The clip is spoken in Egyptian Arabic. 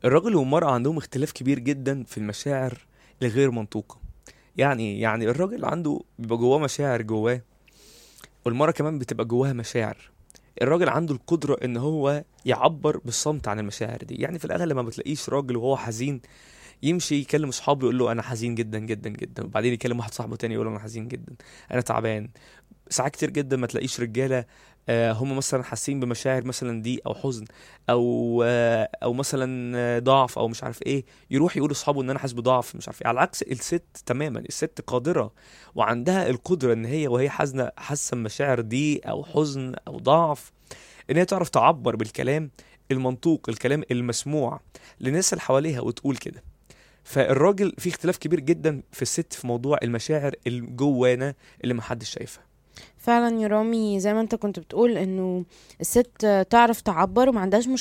الراجل والمرأة عندهم اختلاف كبير جدا في المشاعر الغير منطوقة يعني يعني الراجل عنده بيبقى جواه مشاعر جواه والمرأة كمان بتبقى جواها مشاعر الراجل عنده القدرة ان هو يعبر بالصمت عن المشاعر دي يعني في الاغلب ما بتلاقيش راجل وهو حزين يمشي يكلم اصحابه يقول له انا حزين جدا جدا جدا وبعدين يكلم واحد صاحبه تاني يقول له انا حزين جدا انا تعبان ساعات كتير جدا ما تلاقيش رجاله آه، هم مثلا حاسين بمشاعر مثلا ضيق او حزن او آه، او مثلا آه، ضعف او مش عارف ايه يروح يقول لاصحابه ان انا حاسس بضعف مش عارف ايه على عكس الست تماما الست قادره وعندها القدره ان هي وهي حزنه حاسه بمشاعر ضيق او حزن او ضعف ان هي تعرف تعبر بالكلام المنطوق الكلام المسموع للناس اللي حواليها وتقول كده فالراجل في اختلاف كبير جدا في الست في موضوع المشاعر الجوانا اللي محدش شايفها فعلا يا رامي زي ما انت كنت بتقول انه الست تعرف تعبر وما عندهاش مشكلة